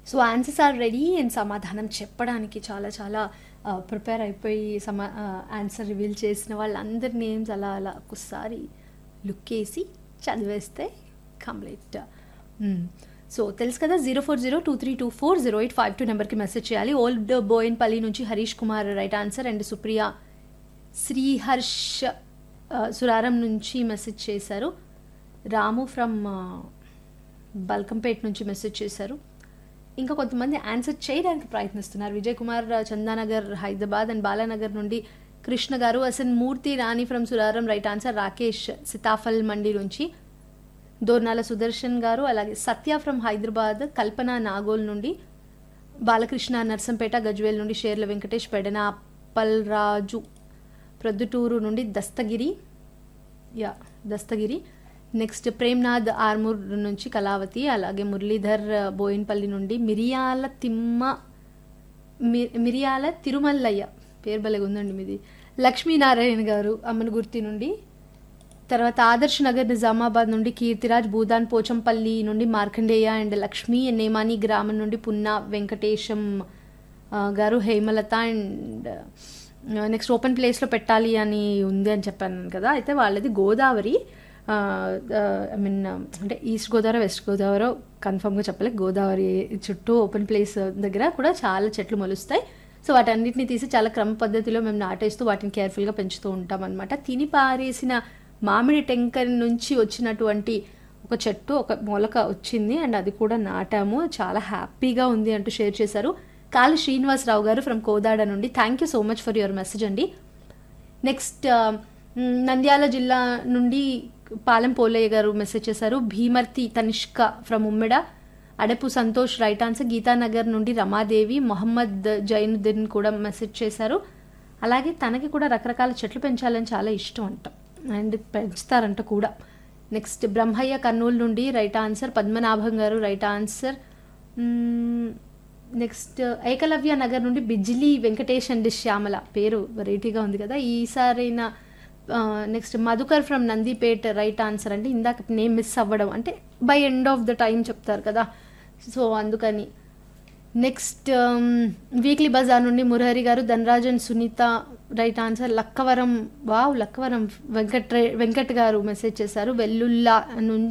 so answers are ready and సమాధానం చెప్పడానికి చాలా చాలా ప్రిపేర్ అయిపోయి సమా ఆన్సర్ రివీల్ చేసిన వాళ్ళందరి నేమ్స్ అలా అలా ఒకసారి లుక్ వేసి చదివేస్తే కంప్లీట్ సో తెలుసు కదా zero four zero two three two four zero eight five two నెంబర్కి మెసేజ్ చేయాలి ఓల్డ్ బోయిన్పల్లి నుంచి Harish Kumar right answer and Supriya Sriharsh ఆ, సురారం నుంచి మెసేజ్ చేశారు రాము ఫ్రమ్ బల్కంపేట్ నుంచి మెసేజ్ చేశారు ఇంకా కొంతమంది ఆన్సర్ చేయడానికి ప్రయత్నిస్తున్నారు విజయ్ కుమార్ చందానగర్ హైదరాబాద్ అండ్ బాలానగర్ నుండి కృష్ణ గారు అసలు Murthy Rani from Suraram right answer Rakesh Sitaphal Mandi నుంచి దోర్నాల సుదర్శన్ గారు అలాగే సత్య ఫ్రమ్ హైదరాబాద్ కల్పన నాగోల్ నుండి బాలకృష్ణ నర్సంపేట గజ్వేల్ నుండి షేర్ల వెంకటేష్ పెడన అప్పల్రాజు ప్రొద్దుటూరు నుండి దస్తగిరి యా దస్తగిరి నెక్స్ట్ ప్రేమ్నాథ్ ఆర్మూర్ నుంచి కళావతి అలాగే మురళీధర్ బోయిన్పల్లి నుండి మిరియాల తిమ్మ మి- మిరియాల తిరుమల్లయ్య పేరు భలే ఉందండి మీది లక్ష్మీనారాయణ గారు అమ్మనగుర్తి నుండి తర్వాత ఆదర్శ్ నగర్ నిజామాబాద్ నుండి కీర్తిరాజ్ భూదాన్ పోచంపల్లి నుండి మార్కండేయ అండ్ లక్ష్మీ నేమాని గ్రామం నుండి పున్నా వెంకటేశం ఆ, గారు హేమలత అండ్ నెక్స్ట్ ఓపెన్ ప్లేస్లో పెట్టాలి అని ఉంది అని చెప్పాను కదా అయితే వాళ్ళది గోదావరి ఐ మీన్ అంటే ఈస్ట్ గోదావరి వెస్ట్ గోదావరి కన్ఫర్మ్గా చెప్పలే గోదావరి చుట్టూ ఓపెన్ ప్లేస్ దగ్గర కూడా చాలా చెట్లు మొలుస్తాయి సో వాటన్నిటిని తీసి చాలా క్రమ పద్ధతిలో మేము నాటేస్తూ వాటిని కేర్ఫుల్గా పెంచుతూ ఉంటాం అనమాట తిని పారేసిన మామిడి టెంకర్ నుంచి వచ్చినటువంటి ఒక చెట్టు ఒక మొలక వచ్చింది అండ్ అది కూడా నాటాము చాలా హ్యాపీగా ఉంది అంటూ షేర్ చేశారు కాళీ శ్రీనివాసరావు గారు ఫ్రమ్ కోదాడ నుండి thank you so much for your message అండి నెక్స్ట్ మ్, నంద్యాల జిల్లా నుండి పాలెం పోలయ్య గారు మెసేజ్ చేశారు Bheemarthi Tanishka from Ummeda Adapu Santosh right answer Geetanagar నుండి రమాదేవి మొహమ్మద్ జైనుద్దీన్ కూడా మెసేజ్ చేశారు అలాగే తనకి కూడా రకరకాల చెట్లు పెంచాలని చాలా ఇష్టం అంట అండ్ పెంచుతారంట కూడా నెక్స్ట్ బ్రహ్మయ్య కర్నూలు నుండి right answer Padmanabham garu right answer next Ekalavya Nagar నుండి బిజ్లీ వెంకటేష్ అండ్ శ్యామల పేరు వెరైటీగా ఉంది కదా ఈసారైనా next Madhukar from Nandipet right answer అంటే ఇందాక నేమ్ మిస్ అవ్వడం అంటే by end of the time చెప్తారు కదా సో అందుకని నెక్స్ట్ వీక్లీ బజార్ నుండి Murahari garu Dhanarajan Sunitha right answer Lakkavaram wow Lakkavaram Venkat Venkat garu message చేశారు వెల్లుల్లా నుండి